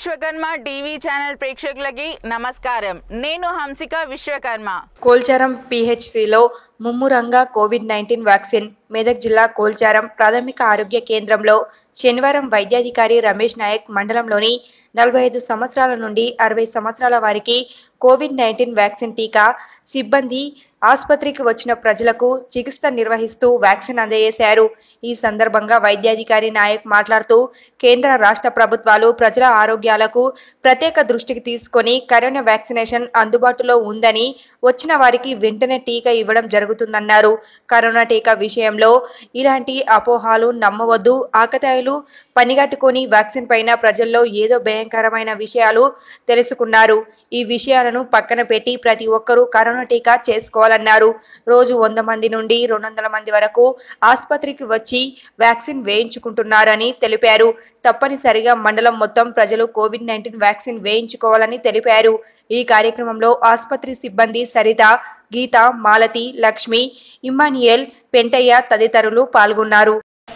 Vishwakarma TV channel ప్రేక్షకులకి నమస్కారం నేను హంసిక విశ్వకర్మ కోల్చారం పీహెచ్సిలో ముమ్మురంగా కోవిడ్ నైన్టీన్ వ్యాక్సిన్ మెదక్ జిల్లా కోల్చారం ప్రాథమిక ఆరోగ్య కేంద్రంలో శనివారం వైద్యాధికారి రమేష్ నాయక్ మండలంలోని నలభై ఐదు సంవత్సరాల నుండి అరవై సంవత్సరాల వారికి కోవిడ్ నైన్టీన్ వ్యాక్సిన్ టీకా సిబ్బంది ఆసుపత్రికి వచ్చిన ప్రజలకు చికిత్స నిర్వహిస్తూ వ్యాక్సిన్ అందజేశారు ఈ సందర్భంగా వైద్యాధికారి నాయక్ మాట్లాడుతూ కేంద్ర రాష్ట్ర ప్రభుత్వాలు ప్రజల ఆరోగ్యాలకు ప్రత్యేక దృష్టికి తీసుకొని కరోనా వ్యాక్సినేషన్ అందుబాటులో ఉందని వచ్చిన వారికి వెంటనే టీకా ఇవ్వడం జరుగుతుందన్నారు కరోనా టీకా విషయంలో ఇలాంటి అపోహాలు నమ్మవద్దు ఆకతాయిలు పనిగట్టుకొని వ్యాక్సిన్ పైన ప్రజల్లో ఏదో భయంకరమైన విషయాలు తెలుసుకున్నారు ఈ విషయాలను పక్కన పెట్టి ప్రతి ఒక్కరూ కరోనా టీకా చేసుకోవాలన్నారు రోజు వంద మంది నుండి రెండు వందల మంది వరకు ఆసుపత్రికి వచ్చి వ్యాక్సిన్ వేయించుకుంటున్నారని తెలిపారు తప్పనిసరిగా మండలం మొత్తం ప్రజలు కోవిడ్ నైన్టీన్ వ్యాక్సిన్ వేయించుకోవాలని తెలిపారు ఈ కార్యక్రమంలో ఆసుపత్రి సిబ్బంది సరిత గీత మాలతి లక్ష్మి ఇమ్మానియల్ పెంటయ్య తదితరులు పాల్గొన్నారు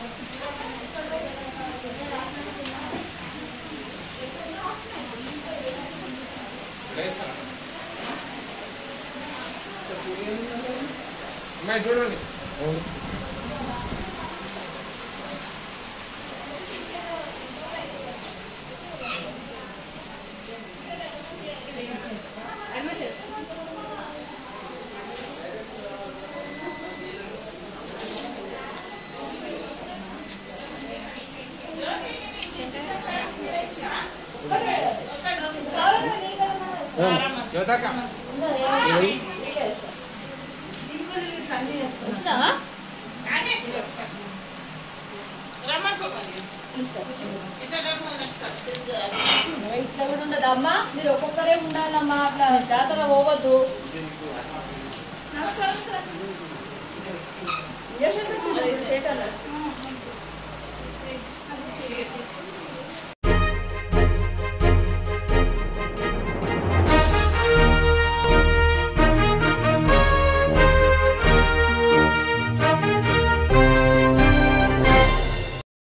అమ్మాయి చూడండి జ్యోతక్క ఇట్లా కూడా ఉండదు అమ్మా మీరు ఒక్కొక్కరే ఉండాలమ్మా అట్లా జాతర పోవద్దు ఇంజక్షన్ పెట్టుకుంటుంది, ఇది చేయగలరా?